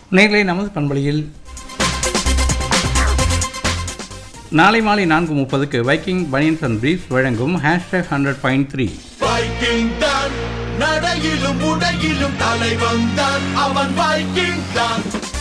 நேர்களை நமது பண்பலையில் நாளை மாலை நான்கு முப்பதுக்கு வைக்கிங் பனியன்ஸ் அண்ட் பிரீஃப் வழங்கும் hashtag hundred point three Viking தான் நடையிலும் உடையிலும் தலைவன் தான் அவன் வைக்கிங் தான்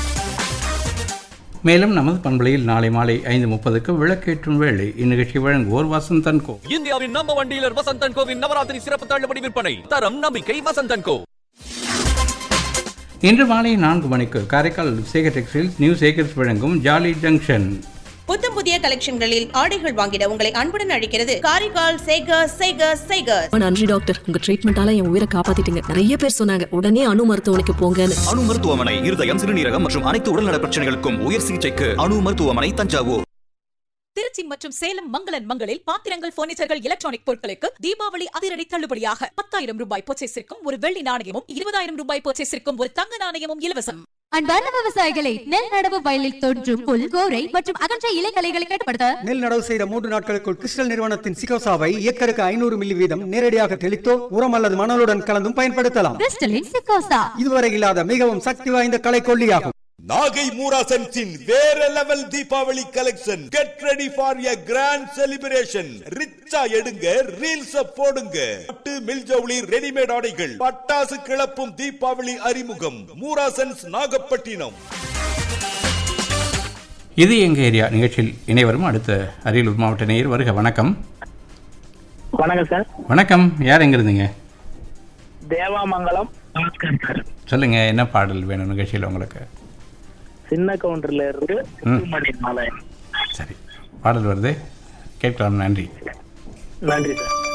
மேலும் நமது பண்பலையில் நாளை மாலை ஐந்து முப்பதுக்கு விளக்கேற்றும் வேளை இந்நிகழ்ச்சி வழங்குவோர் வசந்தன் கோ இந்தியாவின் நம்பர் ஒன் டீலர் வசந்தன் கோவின் நவராத்திரி சிறப்பு தள்ளுபடி விற்பனை தரம் நம்பிக்கை வசந்தன் கோ இன்று மாலை நான்கு மணிக்கு காரைக்கால் சேகர் டெக்ஸ்டைல்ஸ் நியூ சேகர்ஸ் வழங்கும் ஜாலி ஜங்ஷன் புத்தம் புதிய கலெக்ஷன்களில் ஆடைகள் வாங்கிட உங்களை அன்புடன் அழைக்கிறது காரைக்கால் சேகர் சேகர் சேகர் ரொம்ப நன்றி டாக்டர் உங்க ட்ரீட்மெண்டால என் உயிரை காப்பாத்திட்டீங்க நிறைய பேர் சொன்னாங்க உடனே அணு மருத்துவமனைக்கு போங்கன்னு அணு மருத்துவமனை இருதயம் சிறுநீரகம் மற்றும் அனைத்து உடல்நல பிரச்சனைகளுக்கும் உயர் சிகிச்சைக்கு அணு மருத்துவமனை தஞ்சாவூர் திருச்சி மற்றும் சேலம் மங்களன் மங்களில் பாத்திரங்கள் பர்னிச்சர்கள் எலக்ட்ரானிக் பொருட்களுக்கு தீபாவளி அதிரடி தள்ளுபடியாக பத்தாயிரம் ரூபாய் பர்ச்சேஸிற்கும் ஒரு வெள்ளி நாணயமும் இருபதாயிரம் ரூபாய் பர்ச்சேஸிற்கும் ஒரு தங்க நாணயமும் இலவசம் அன்பார்ந்த விவசாயிகளை நெல் நடவு வயலில் தோன்றும் புல் கோரை மற்றும் அகன்ற இலைகளைகளை கட்டுப்படுத்த நெல் நடவு செய்த மூன்று நாட்களுக்குள் கிறிஸ்டல் நிறுவனத்தின் சிகோசாவை ஏக்கருக்கு ஐநூறு மில்லி வீதம் நேரடியாக தெளித்தோ உரம் அல்லது மணலுடன் கலந்தும் பயன்படுத்தலாம் கிறிஸ்டலின் சிக்கோசா இதுவரை இல்லாத மிகவும் சக்தி வாய்ந்த களைக்கொல்லியாகும் நாகை மூராசன்ஸின் வேற level Deepavali collection get ready for a grand celebration ரிச்சா எடுங்க ரீல்ஸ் போடுங்க பட்டு மில்ஜவுளி ரெடிமேட் ஆடைகள் பட்டாசு கிளப்பும் தீபாவளி அறிமுகம் மூராசன்ஸ் நாகப்பட்டினம் இது எங்க ஏரியா நிகழ்ச்சியில் இணைவரும் அடுத்த அரியலூர் மாவட்ட நேயர் வருக வணக்கம் வணக்கம் சார் வணக்கம் யார் எங்க இருந்தீங்க தேவாமங்கலம் பாஸ்கர் சார் சொல்லுங்க என்ன பாடல் வேணும் நிகழ்ச்சியில் உங்களுக்கு சின்ன கவுண்டர்ல இருந்து சுப்பிரமணிய மாலை சரி பாடல் வருது கேட்கலாம் நன்றி நன்றி சார்